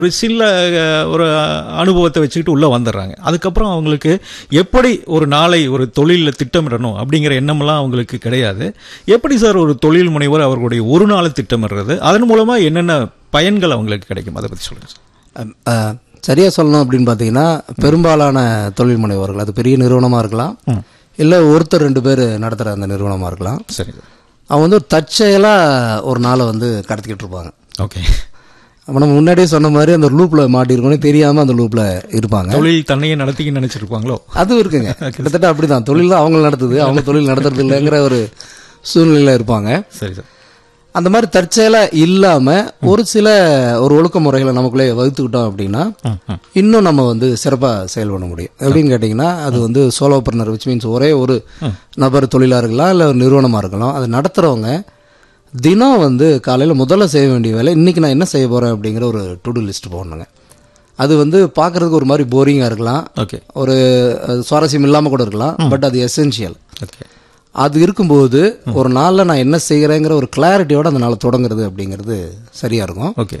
ஒரு சில அஹ், ஒரு அனுபவத்தை வச்சுக்கிட்டு உள்ள வந்துடுறாங்க அதுக்கப்புறம் அவங்களுக்கு எப்படி ஒரு நாளை ஒரு தொழிலில் திட்டமிடணும் அப்படிங்கிற எண்ணமெல்லாம் அவங்களுக்கு கிடையாது எப்படி சார் ஒரு தொழில் முனைவர் அவர்களுடைய ஒரு நாளை திட்டமிடுறது அதன் மூலமா என்னென்ன பயன்கள் அவங்களுக்கு கிடைக்கும் அதை பத்தி சொல்லுங்க சார் அஹ், அஹ், சரியா சொல்லணும் அப்படின்னு பார்த்தீங்கன்னா பெரும்பாலான தொழில் முனைவோர்கள் அது பெரிய நிறுவனமாக இருக்கலாம் இல்லை ஒருத்தர் ரெண்டு பேர் நடத்துகிற அந்த நிறுவனமாக இருக்கலாம் சரி சார் அவங்க வந்து ஒரு தற்செயலாக ஒரு நாளை வந்து கடத்திக்கிட்டு இருப்பாங்க ஓகே அப்போ நம்ம முன்னாடியே சொன்ன மாதிரி அந்த லூப்பில் மாட்டிருக்கோன்னு தெரியாமல் அந்த லூப்பில் இருப்பாங்க தொழில் தன்னையே நடத்திக்க நினைச்சிருப்பாங்களோ அதுவும் இருக்குங்க கிட்டத்தட்ட அப்படிதான் தொழில் தான் அவங்க நடத்துது அவங்க தொழில் நடத்துறது இல்லைங்கிற ஒரு சூழ்நிலையில் இருப்பாங்க சரி சார் அந்த மாதிரி தற்செயலா இல்லாம ஒரு சில ஒரு ஒழுக்க முறைகளை நமக்குள்ளே வகுத்துக்கிட்டோம் அப்படின்னா ம், ம். இன்னும் நம்ம வந்து சிறப்பா செயல்பட முடியும் எப்படின்னு கேட்டிங்கன்னா அது வந்து சோலோபர்னர் விச் மீன்ஸ் ஒரே ஒரு நபர் தொழிலா இருக்கலாம் இல்லை ஒரு நிறுவனமா இருக்கலாம் அதை நடத்துறவங்க தினம் வந்து காலையில முதல்ல செய்ய வேண்டிய வேலை இன்னைக்கு நான் என்ன செய்ய போறேன் அப்படிங்கிற ஒரு டு லிஸ்ட் போடணுங்க அது வந்து பார்க்கறதுக்கு ஒரு மாதிரி போரிங்கா இருக்கலாம் ஓகே ஒரு அது சுவாரஸ்யம் இல்லாம கூட இருக்கலாம் பட் அது எசென்ஷியல் ஓகே அது இருக்கும்போது ஒரு நாளில் நான் என்ன செய்கிறேங்கிற ஒரு கிளாரிட்டியோட அந்த நாளை தொடங்குறது அப்படிங்கிறது சரியா இருக்கும் ஓகே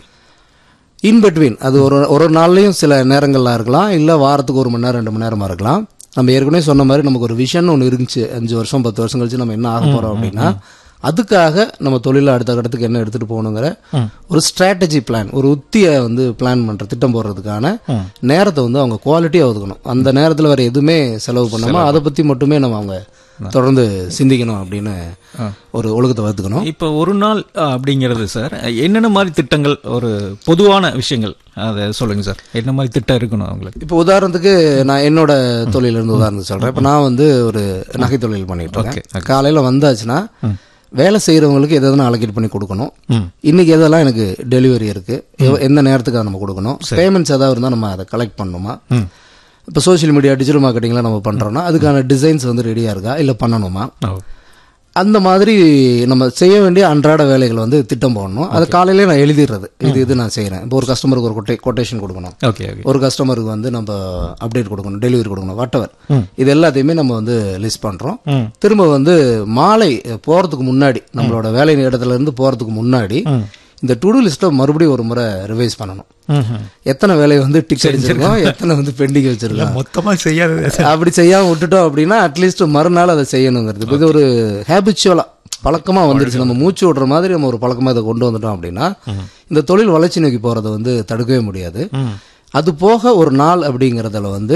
இன் பிட்வீன் அது ஒரு ஒரு நாள்லையும் சில நேரங்கள்லாம் இருக்கலாம் இல்லை வாரத்துக்கு ஒரு மணி நேரம் ரெண்டு மணி நேரமா இருக்கலாம் நம்ம ஏற்கனவே சொன்ன மாதிரி நமக்கு ஒரு விஷன் ஒன்று இருந்துச்சு அஞ்சு வருஷம் பத்து வருஷம் கழிச்சு நம்ம என்ன ஆக போறோம் அப்படின்னா அதுக்காக நம்ம தொழில அடுத்த கட்டத்துக்கு என்ன எடுத்துட்டு போகணுங்கிற ஒரு ஸ்ட்ராட்டஜி பிளான் ஒரு உத்தியை வந்து பிளான் பண்ற திட்டம் போடுறதுக்கான நேரத்தை வந்து அவங்க குவாலிட்டியாக ஒதுக்கணும் அந்த நேரத்தில் வேற எதுவுமே செலவு பண்ணாம அதை பத்தி மட்டுமே நம்ம அவங்க தொடர்ந்து சிந்திக்கணும் அப்படின்னு ஒரு ஒழுக்கத்தை வகுத்துக்கணும் இப்போ ஒரு நாள் அஹ், அப்படிங்கிறது சார் என்னென்ன மாதிரி திட்டங்கள் ஒரு பொதுவான விஷயங்கள் அதை சொல்லுங்க சார் என்ன மாதிரி திட்டம் இருக்கணும் அவங்களுக்கு இப்போ உதாரணத்துக்கு நான் என்னோட தொழில இருந்து உதாரணத்துக்கு சொல்றேன் இப்போ நான் வந்து ஒரு நகை தொழில் பண்ணிட்டு இருக்கேன் காலையில வந்தாச்சுன்னா வேலை செய்யறவங்களுக்கு எதை எதனா அலோகேட் பண்ணி கொடுக்கணும் ம். இன்னைக்கு எதெல்லாம் எனக்கு டெலிவரி இருக்கு எவ- எந்த நேரத்துக்கு அதை நம்ம கொடுக்கணும் பேமெண்ட்ஸ் ஏதாவது இருந்தால் நம்ம அதை கலெக்ட் பண்ணணுமா இப்போ சோஷியல் மீடியா டிஜிட்டல் மார்க்கெட்டிங்லாம் நம்ம பண்றோம்னா அதுக்கான டிசைன்ஸ் வந்து ரெடியா இருக்கா இல்லை பண்ணணுமா ஓ அந்த மாதிரி நம்ம செய்ய வேண்டிய அன்றாட வேலைகளை வந்து திட்டம் போடணும் அது காலையிலே நான் எழுதிடுறது இது இது நான் செய்கிறேன் இப்போ ஒரு கஸ்டமருக்கு ஒரு கொட்டே கொட்டேஷன் கொடுக்கணும் ஓகே ஓகே ஒரு கஸ்டமருக்கு வந்து நம்ம அப்டேட் கொடுக்கணும் டெலிவரி கொடுக்கணும் வாட்டவர் இது எல்லாத்தையுமே நம்ம வந்து லிஸ்ட் பண்றோம் ம். திரும்ப வந்து மாலை போறதுக்கு முன்னாடி நம்மளோட வேலை இடத்துல இருந்து போறதுக்கு முன்னாடி இந்த டு லிஸ்ட்டை மறுபடியும் ஒரு முறை ரிவைஸ் பண்ணணும் ம்ஹும். எத்தனை வேலையை வந்து டிக் அடிச்சிருக்கோம் எத்தனை வந்து பெண்டிங் வச்சிருக்கோம் மொத்தமா செய்யாதது அப்படி செய்யாம விட்டுட்டோம் அப்படின்னா அட்லீஸ்ட் மறுநாள் அதை செய்யணுங்கிறது இப்ப இது ஒரு ஹேபிச்சுவலா பழக்கமா வந்துருச்சு நம்ம மூச்சு விடுற மாதிரி நம்ம ஒரு பழக்கமா இதை கொண்டு வந்துட்டோம் அப்படின்னா இந்த தொழில் வளர்ச்சி நோக்கி போறதை வந்து தடுக்கவே முடியாது அது போக ஒரு நாள் அப்படிங்கறதுல வந்து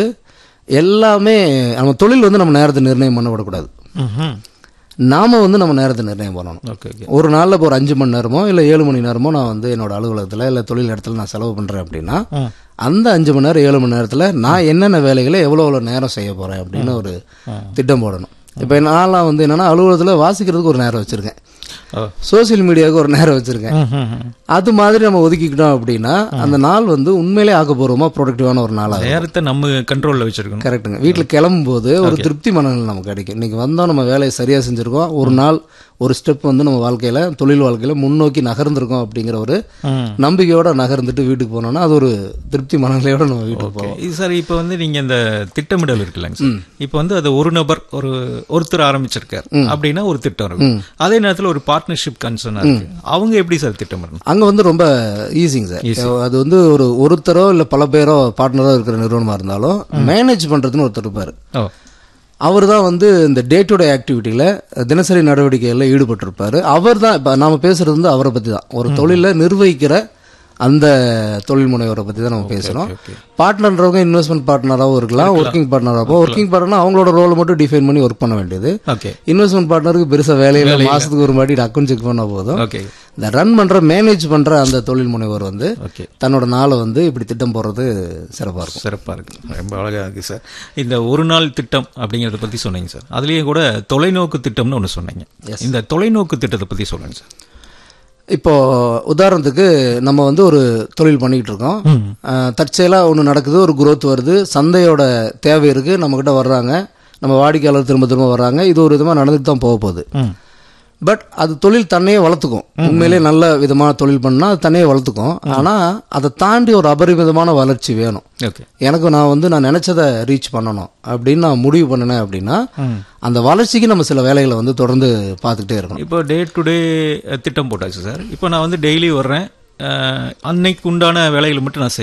எல்லாமே நம்ம தொழில் வந்து நம்ம நேரத்தை நிர்ணயம் பண்ண விடக்கூடாது ம்ஹும். நாம வந்து நம்ம நேரத்தை நிர்ணயம் பண்ணணும் ஓகே ஓகே ஒரு நாளில் இப்போ ஒரு அஞ்சு மணி நேரமோ இல்லை ஏழு மணி நேரமோ நான் வந்து என்னோட அலுவலகத்தில் இல்லை தொழில் இடத்துல நான் செலவு பண்ணுறேன் அப்படின்னா அந்த அஞ்சு மணி நேரம் ஏழு மணி நேரத்தில் நான் என்னென்ன வேலைகளை எவ்வளோ எவ்வளோ நேரம் செய்ய போகிறேன் அப்படின்னு ஒரு திட்டம் போடணும் இப்போ நான்லாம் வந்து என்னன்னா அலுவலகத்தில் வாசிக்கிறதுக்கு ஒரு நேரம் வச்சுருக்கேன் ஓ சோஷியல் மீடியாவுக்கு ஒரு நேரம் வச்சுருக்கேன் ம்ஹும். அது மாதிரி நம்ம ஒதுக்கிக்கிட்டோம் அப்படின்னா அந்த நாள் வந்து உண்மையிலே ஆக்கப்பூர்வமாக ப்ரொடக்டிவான ஒரு நாளாக நேரத்தை நம்ம கண்ட்ரோல்ல வச்சிருக்கணும் கரெக்டுங்க வீட்டில் கிளம்பும்போது ஒரு திருப்தி மனநிலை நமக்கு கிடைக்கும் இன்னைக்கு வந்தோம் நம்ம வேலையை சரியாக செஞ்சுருக்கோம் ஒரு நாள் ஒரு ஸ்டெப் வந்து நம்ம வாழ்க்கையில் தொழில் வாழ்க்கையில் முன்னோக்கி நகர்ந்திருக்கோம் அப்படிங்கிற ஒரு ம். நம்பிக்கையோட நகர்ந்துட்டு வீட்டுக்கு போனோம்னா அது ஒரு திருப்தி மனநிலையோட நம்ம வீட்டுக்கு போவோம் இது சார் இப்போ வந்து நீங்க இந்த திட்டமிடல் இருக்குல்லங்க சார் இப்போ வந்து அது ஒரு நபர் ஒரு ஒருத்தர் ஆரம்பிச்சிருக்காரு அப்படின்னா ஒரு திட்டம் இருக்கும் அதே நேரத்துல ஒரு பார்ட்னர்ஷிப் கன்சர்னா இருக்கு அவங்க எப்படி சார் திட்டமிடணும் அங்கே வந்து ரொம்ப ஈஸிங்க சார் அது வந்து ஒரு ஒருத்தரோ இல்லை பல பேரோ பார்ட்னரோ இருக்கிற நிறுவனமாக இருந்தாலும் மேனேஜ் பண்ணுறதுன்னு ஒருத்தர் இருப்பார் ஓ அவர் தான் வந்து இந்த டே டு டே ஆக்டிவிட்டியில் தினசரி நடவடிக்கைகளில் ஈடுபட்டிருப்பாரு அவர் தான் இப்போ நாம பேசுறது வந்து அவரை பற்றி தான் ஒரு தொழிலை நிர்வகிக்கிற அந்த தொழில் முனைவரை பற்றி தான் நம்ம பேசுகிறோம் பார்ட்னர்ன்றவங்க இன்வெஸ்ட்மெண்ட் பார்ட்னராகவும் இருக்கலாம் ஒர்க்கிங் பார்ட்னராகவும் ஒர்க்கிங் பார்ட்னர் அவங்களோட ரோலை மட்டும் டிஃபைன் பண்ணி ஒர்க் பண்ண வேண்டியது ஓகே இன்வெஸ்ட்மெண்ட் பார்ட்னருக்கு பெருசாக வேலையில மாசத்துக்கு ஒரு வாட்டி அக்கௌண்ட் செக் பண்ண போதும் ஓகே இந்த ரன் பண்ற மேனேஜ் பண்ற அந்த தொழில் முனைவர் வந்து ஓகே தன்னோட நாளை வந்து இப்படி திட்டம் போடுறது சிறப்பாக இருக்கும் சிறப்பா இருக்கு ரொம்ப அழகா இருக்கு சார் இந்த ஒரு நாள் திட்டம் அப்படிங்கறத பத்தி சொன்னீங்க சார் அதுலயே கூட தொலைநோக்கு திட்டம்னு ஒண்ணு சொன்னீங்க இந்த தொலைநோக்கு திட்டத்தை பத்தி சொல்லுங்க சார் இப்போ உதாரணத்துக்கு நம்ம வந்து ஒரு தொழில் பண்ணிக்கிட்டு இருக்கோம் அஹ், தற்செயலா ஒன்று நடக்குது ஒரு growth வருது சந்தையோட தேவை இருக்கு நம்ம கிட்ட வர்றாங்க நம்ம வாடிக்கையாளர் திரும்ப திரும்ப வர்றாங்க இது ஒரு விதமாக நடந்துட்டு தான் போக போகுது ம் பட் அது தொழில் தன்னையே வளர்த்துக்கும் உண்மையிலே நல்ல விதமான தொழில் பண்ணா அது தன்னையே வளர்த்துக்கும் ஆனா அதை தாண்டி ஒரு அபரிமிதமான வளர்ச்சி வேணும் ஓகே எனக்கு நான் வந்து நான் நினைச்சதை ரீச் பண்ணணும் அப்படின்னு நான் முடிவு பண்ணினேன் அப்படின்னா அந்த வளர்ச்சிக்கு நம்ம சில வேலைகளை வந்து தொடர்ந்து பார்த்துக்கிட்டே இருக்கணும் இப்போ டே டு டே திட்டம் போட்டாச்சு சார் இப்போ நான் வந்து டெய்லி வர்றேன் அஹ், அன்னைக்கு உண்டான வேலைகளை மட்டும் நான் செய்வேன்